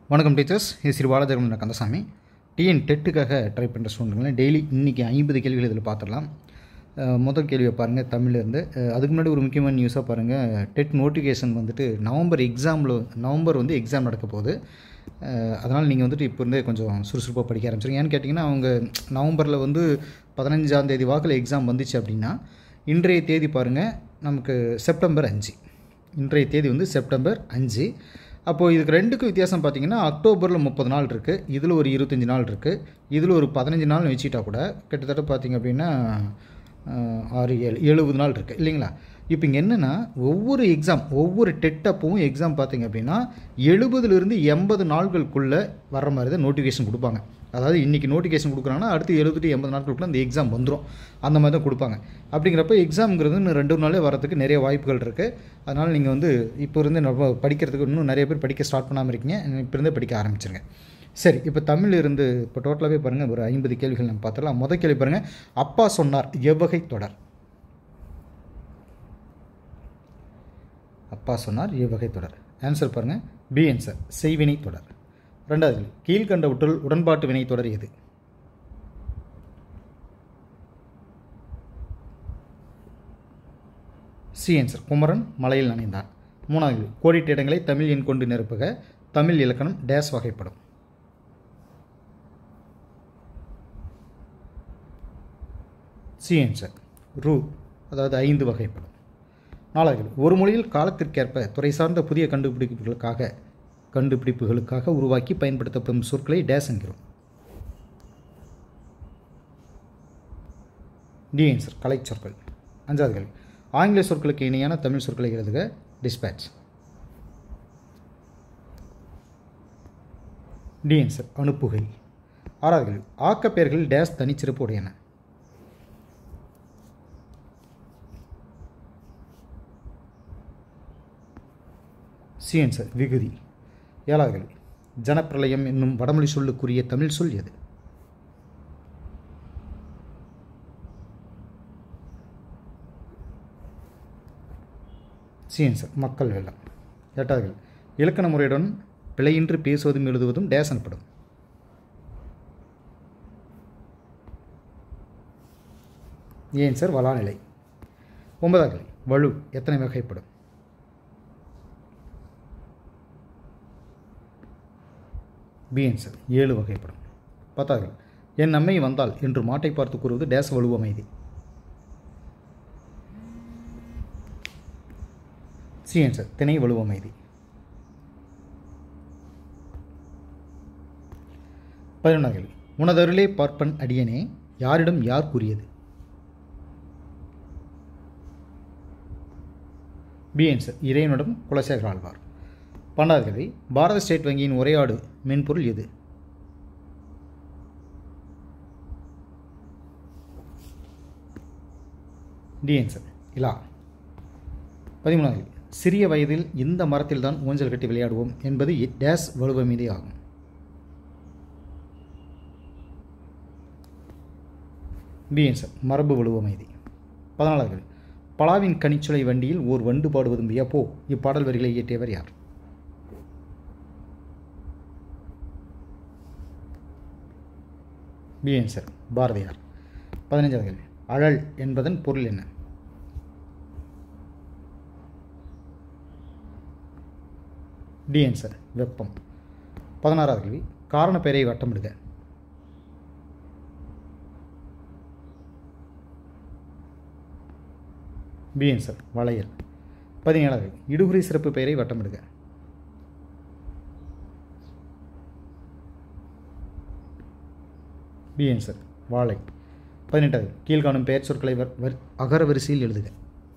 வணக்கம் டீச்சர்ஸ் இது ஸ்ரீ பாலஜெகமன் கந்தசாமி டிஎன் டெட்டுக்காக ட்ரை பண்ணுற ஸ்டூடெண்ட்களை டெய்லி இன்றைக்கி ஐம்பது கேள்விகள் இதில் பார்த்துடலாம் அஹ் முதல் கேள்வியை பாருங்கள் தமிழ்லேருந்து அஹ் அதுக்கு முன்னாடி ஒரு முக்கியமான நியூஸாக பாருங்கள் டெட் நோட்டிஃபிகேஷன் வந்துட்டு நவம்பர் எக்ஸாமில் நவம்பர் வந்து எக்ஸாம் நடக்க போகுது அதனால் நீங்கள் வந்துட்டு இப்போ இருந்தே கொஞ்சம் சுறுசுறுப்பாக படிக்க ஆரம்பிச்சிருங்க ஏன்னு கேட்டிங்கன்னா அவங்க நவம்பரில் வந்து பதினஞ்சாம் தேதி வாக்கில் எக்ஸாம் வந்துச்சு அப்படின்னா இன்றைய தேதி பாருங்கள் நமக்கு செப்டம்பர் அஞ்சு இன்றைய தேதி வந்து செப்டம்பர் அஞ்சு அப்போது இதுக்கு ரெண்டுக்கும் வித்தியாசம் பார்த்தீங்கன்னா அக்டோபரில் முப்பது நாள் இருக்குது இதில் ஒரு இருபத்தஞ்சி நாள் இருக்குது இதில் ஒரு பதினஞ்சு நாள் வச்சுட்டா கூட கிட்டத்தட்ட பார்த்தீங்க அப்படின்னா ஆஹ், ஆறு ஏழு எழுபது நாள் இருக்குது இல்லைங்களா இப்போ இங்கே என்னென்னா ஒவ்வொரு எக்ஸாம் ஒவ்வொரு டெட்டப்பவும் எக்ஸாம் பார்த்தீங்க அப்படின்னா எழுபதுலேருந்து எண்பது நாட்களுக்குள்ளே வர்ற மாதிரி தான் நோட்டிஃபிகேஷன் கொடுப்பாங்க அதாவது இன்றைக்கி நோட்டிஃபிகேஷன் கொடுக்குறாங்கன்னா அடுத்து எழுபது to எண்பது நாட்களுக்குள்ள அந்த எக்ஸாம் வந்துடும் அந்த மாதிரி தான் கொடுப்பாங்க அப்படிங்கிறப்ப எக்ஸாம்ங்கிறது இன்னும் ரெண்டு நாளே வரதுக்கு நிறைய வாய்ப்புகள் இருக்குது அதனால் நீங்கள் வந்து இப்போ இருந்து நம்ம படிக்கிறதுக்கு இன்னும் நிறைய பேர் படிக்க ஸ்டார்ட் பண்ணாமல் இருக்கீங்க இப்போ இருந்தே படிக்க ஆரம்பிச்சிருங்க சரி இப்போ தமிழ் இருந்து இப்போ டோட்டலாகவே பாருங்கள் ஒரு ஐம்பது கேள்விகள் நம்ம பார்த்துடலாம் முதல் கேள்வி பாருங்கள் அப்பா சொன்னார் எவ்வகை தொடர் அப்பா சொன்னார் எவ்வகை தொடர் ஆன்சர் பாருங்கள் பி ஆன்சர் செய்வினை தொடர் ரெண்டாவது கேள்வி கீழ்கண்டவற்றுள் உடன்பாட்டு வினை தொடர் எது சி ஆன்சர் குமரன் மலையில் நனைந்தான் மூணாவது கேள்வி கோடிட்ட இடங்களை தமிழ் எண் கொண்டு நிரப்புக தமிழ் இலக்கணம் டேஸ் வகைப்படும் சி ஆன்சர் ரூ அதாவது ஐந்து வகைப்படும் நாலாவது கேள்வி. ஒரு மொழியில் காலத்திற்கேற்ப துறை சார்ந்த புதிய கண்டுபிடிப்புகளுக்காக கண்டுபிடிப்புகளுக்காக உருவாக்கி பயன்படுத்தப்படும் சொற்களை டேஸ் என்கிறோம் டி ஆன்சர் கலை சொற்கள் அஞ்சாவது கேள்வி ஆங்கில சொற்களுக்கு இணையான தமிழ் சொற்களை எழுதுக டிஸ்பேட்ச் டி ஆன்சர் அனுப்புகை ஆறாவது கேள்வி ஆக்கப்பெயர்கள் டேஸ் தனிச்சிறப்பு உடையன சி ஆன்சர் விகுதி ஏழாவது கேள்வி ஜனப்பிரளயம் என்னும் வடமொழி சொல்லுக்குரிய தமிழ் சொல் எது சி ஆன்சர் மக்கள் வெள்ளம் எட்டாவது கேள்வி இலக்கண முறையுடன் பிழையின்றி பேசுவதும் எழுதுவதும் டேஸ் எனப்படும் ஏன் சார் வளாநிலை ஒன்பதாவது கேள்வி வலு எத்தனை வகைப்படும் பி ஆன்சர் ஏழு வகைப்படும் பத்தாவது கேள்வி. என் அம்மை வந்தால் என்று மாட்டை பார்த்து கூறுவது டேஸ் வலுவமைதி சி ஆன்சர் திணை வலுவமைதி பதினொன்றாம் கேள்வி உனதருளே பார்ப்பன் அடியனே யாரிடம் யார் கூறியது பி ஆன்சர் இறைவனிடம் குலசேகர ஆழ்வார் பன்னெண்டாவது கேள்வி பாரத ஸ்டேட் வங்கியின் உரையாடு மென்பொருள் எது டி ஆன்சர் இலா பதிமூணாவது கேள்வி சிறிய வயதில் இந்த மரத்தில் தான் ஊஞ்சல் கட்டி விளையாடுவோம் என்பது இ- டேஸ் வலுவமீதி ஆகும் பி ஆன்சர் மரபு வலுவமைதி பதினாலாவது கேள்வி பலாவின் கனிச்சுளை வண்டியில் ஓர் வண்டு பாடுவதும் வியப்போ இப்பாடல் வரிகளை இயற்றியவர் யார் பி ஆன்சர் பாரதியார் பதினஞ்சாவது கேள்வி அழல் என்பதன் பொருள் என்ன டி ஆன்சர் வெப்பம் பதினாறாவது கேள்வி காரண பெயரை வட்டமிடுக பி ஆன்சர் வளையல் பதினேழாவது கேள்வி இடுகுறி சிறப்பு பெயரை வட்டமிடுக பி ஆன்சர் வாழை பதினெட்டாவது கீழ்காணும் பெயர் சொற்களை வர் வர்- அகர வரிசையில் எழுதுக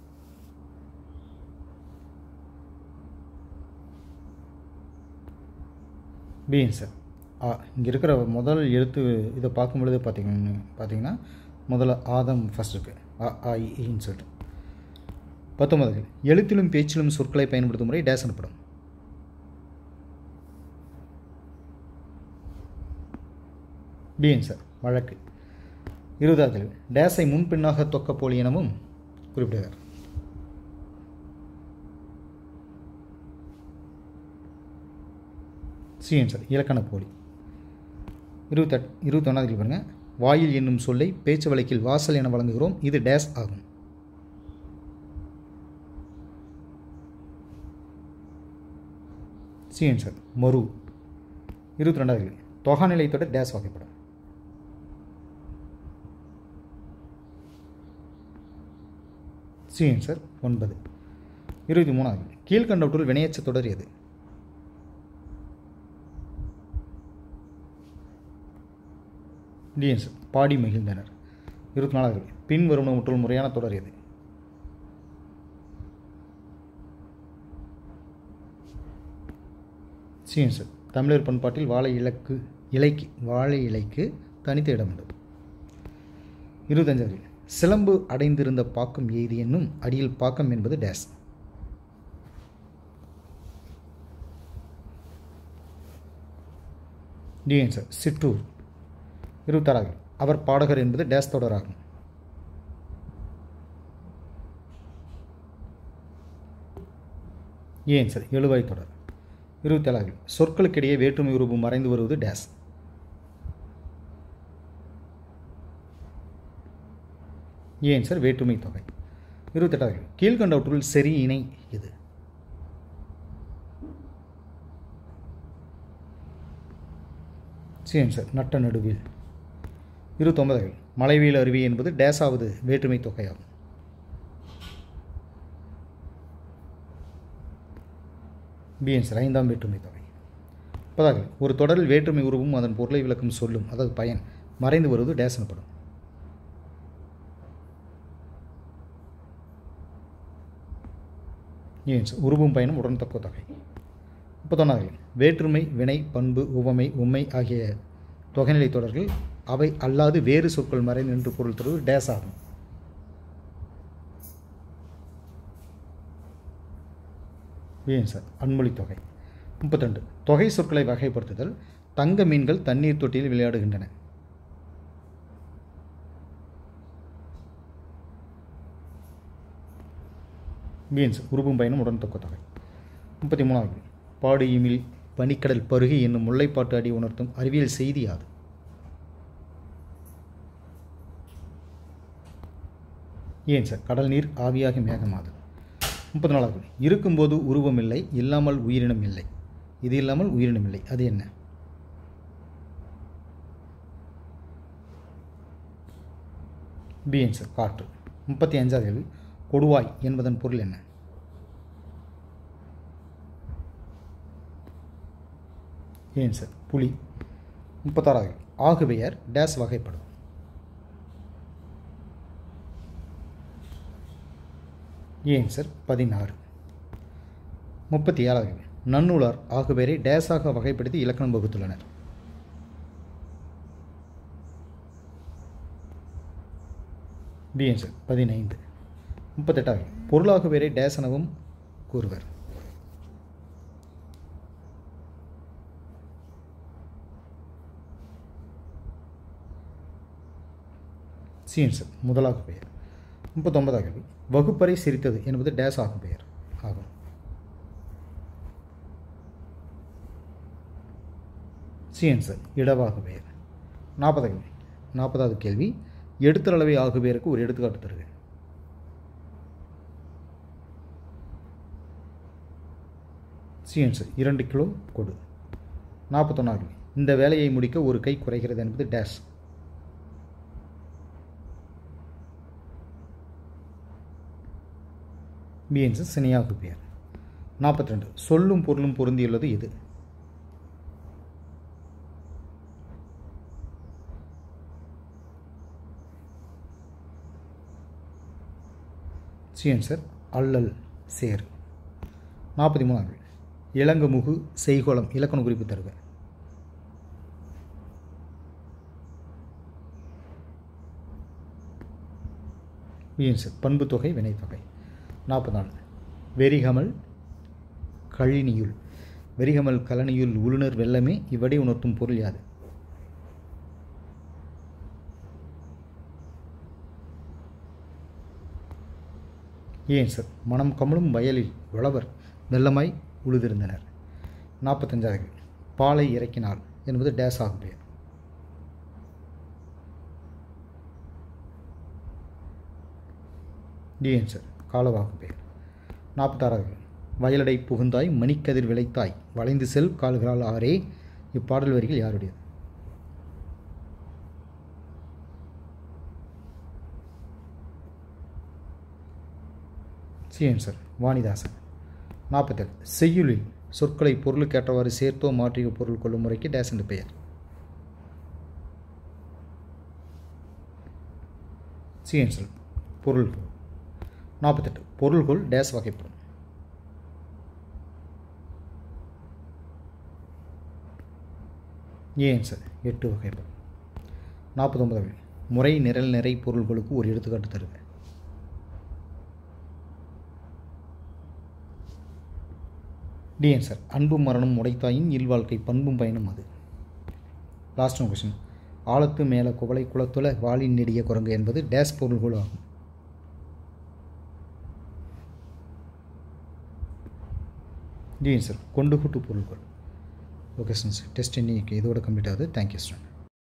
பி ஆன்சர் ஆ இங்கே இருக்கிற முதல் எழுத்து இதை பார்க்கும் பொழுது பார்த்தீங்கன்னா பார்த்தீங்கன்னா முதல்ல ஆதம் ஃபஸ்ட் இருக்கு அ ஆ இ, ஈன்னு சொல்லிட்டு பத்தொன்பது எழுத்திலும் பேச்சிலும் சொற்களை பயன்படுத்தும் முறை டேஸ் எனப்படும் பி ஆன்சர் வழக்கு இருபதாவது கேள்வி டேஸை முன்பின்னாக தொக்க போலி எனவும் குறிப்பிடுகிறார் சி ஆன்சர் இலக்கண போலி இருபத்தெட் இருபத்தொன்னாவது பாருங்கள் வாயில் என்னும் சொல்லை பேச்சு வழக்கில் வாசல் என வழங்குகிறோம் இது டேஸ் ஆகும் சி ஆன்சர் மரு இருபத்தி ரெண்டாவது கேள்வி தொகாநிலை தொடர் டேஸ் வகைப்படும் சி ஆன்சர் ஒன்பது இருபத்தி மூணாவது கேள்வி கீழ்கண்டவற்றுள் வினையச்ச தொடர் எது டி ஆன்சர் பாடி மகிழ்ந்தனர் இருபத்தி நாலாவது கேள்வி பின் வருவனவற்றுள் முறையான தொடர் எது சி ஆன்சர் தமிழர் பண்பாட்டில் வாழை இலக்கு இலைக்கு வாழை இலைக்கு தனித்த இடம் உண்டு இருபத்தஞ்சாவது கேள்வி. சிலம்பு அடைந்திருந்த பாக்கம் எய்தி என்னும் அடியில் பாக்கம் என்பது டேஸ் டி ஆன்சர் சிற்றூர் இருபத்தாறாவது அவர் பாடகர் என்பது டேஸ் தொடராகும் ஏன் சார் எழுவாய் தொடர் இருபத்தேழாவது சொற்களுக்கிடையே வேற்றுமை உருவு மறைந்து வருவது டேஸ் ஏன் சார் வேற்றுமை தொகை இருபத்தெட்டாவது கீழ்கண்டவற்றுள் சரி இணை இது சேம் சார் நட்ட நடுவில் இருபத்தொன்பதாவது மலைவீல் அருவி என்பது டேஸாவது வேற்றுமை தொகையாகும் பிஎன் சார் ஐந்தாம் வேற்றுமை தொகை முப்பதாவது ஒரு தொடரில் வேற்றுமை உருவும் அதன் பொருளை விளக்கும் சொல்லும் அதாவது பயன் மறைந்து வருவது டேஸ் எனப்படும் ஏன் சார் உருவும் பயனும் உடன்தக்க தொகை முப்பத்தொன்னாவது வேற்றுமை வினை பண்பு உவமை உண்மை ஆகிய தொகைநிலை தொடர்கள் அவை அல்லாது வேறு சொற்கள் மறைந்து நின்று பொருள் தருவது டேஸ் ஆகும் ஏன் சார் அன்மொழி தொகை முப்பத்திரெண்டு தொகை சொற்களை வகைப்படுத்துதல் தங்க மீன்கள் தண்ணீர் தொட்டியில் விளையாடுகின்றன மீன்ஸ் உருவும் பயனும் உடன் தொக்க தொகை முப்பத்தி மூணாவது பாடு இமில் பனிக்கடல் பருகி என்னும் முல்லைப்பாட்டு அடி உணர்த்தும் அறிவியல் செய்தி யாது ஏன் சார் கடல் நீர் ஆவியாகி மேகமாது முப்பத்தி நாலாவது இருக்கும்போது உருவம் இல்லை இல்லாமல் உயிரினம் இல்லை இது இல்லாமல் உயிரினம் இல்லை அது என்ன பிஎன் சார் காற்று முப்பத்தி அஞ்சாவது கேள்வி கொடுவாய் என்பதன் பொருள் என்ன ஏன் சார் புலி முப்பத்தாறாவது ஆகுபெயர் டேஸ் வகைப்படும் ஏன் சார் பதினாறு முப்பத்தி ஏழாவது நன்னூலார் ஆகுபெயரை டேஸாக வகைப்படுத்தி இலக்கணம் வகுத்துள்ளனர் பிஎன் சார் பதினைந்து முப்பத்தெட்டாவது பொருளாக பேரை டேஸ் எனவும் கூறுவர் சீன் சார் முதலாக பெயர் முப்பத்தொன்பதாக கேள்வி வகுப்பறை சிரித்தது என்பது டேஸ் ஆகும் பெயர் ஆகும் சீன் சார் இடவாக பெயர் நாற்பதாவது கேள்வி நாற்பதாவது கேள்வி எடுத்தளவை ஆகு பெயருக்கு ஒரு எடுத்துக்காட்டு தருக சிஎன்ஸ் இரண்டு கிலோ கொடு நாற்பத்தொன்னாவது இந்த வேலையை முடிக்க ஒரு கை குறைகிறது என்பது டேஷ் பிஎன்ஸ் சினியாகு பெயர் நாற்பத்தி ரெண்டு சொல்லும் பொருளும் பொருந்தியுள்ளது இது சிஎன்சர் அல்லல் சேர் நாற்பத்தி மூணாவது இளங்குமுகு செய்கோளம் இலக்கண குறிப்பு தருக பிஎன்சர் பண்பு தொகை வினைத்தொகை நாற்பத்தி நாலு வெறிகமல் கழினியுள் வெறிகமல் கலனியுள் உளுணர் வெள்ளமே இவ்வடி உணர்த்தும் பொருள் யாது ஏன் சார் மனம் கமலும் வயலில் உழவர் வெள்ளமாய் உழுதிருந்தனர் நாற்பத்தஞ்சாவது பாலை இறக்கினாள் என்பது டேஸ் ஆகும் பெயர் டி ஆன்சர் காலவாகும் பெயர் நாற்பத்தாறாவது வயலடை புகுந்தாய் மணிக்கதிர் விளைத்தாய் வளைந்து செல் கால்களால் ஆரே இப்பாடல் வரிகள் யாருடையது சி ஆன்சர் வாணிதாசன் நாற்பத்தேழு செய்யுளில் சொற்களை பொருளுக்கேற்றவாறு சேர்த்தோ மாற்றிய பொருள் கொள்ளும் முறைக்கு டேஸ் என்று பெயர் சி ஆன்சர் பொருள்கள் நாற்பத்தெட்டு பொருள்கள் டேஸ் வகைப்படும் ஏ ஆன்சர் எட்டு வகைப்படும் நாற்பத்தொன்பதாவது முறை நிரல் நிறை பொருள்களுக்கு ஒரு எடுத்துக்காட்டு தருக டி ஆன்சர் அன்பும் மரணம் உடைத்தாயின் இல்வாழ்க்கை பண்பும் பயனும் அது லாஸ்ட் ஒன் கொஸ்டின் ஆழத்து மேலே குவளை குளத்துல வாளின் நெடிய குரங்கு என்பது டேஸ் பொருள்கள் ஆகும் டி ஆன்சர் கொண்டு கூட்டு பொருள்கள் ஓகே ஸ்டூடெண்ட்ஸ் டெஸ்ட் இன்னைக்கு இதோட கம்ப்ளீட் ஆகுது தேங்க்யூ ஸ்டூடெண்ட்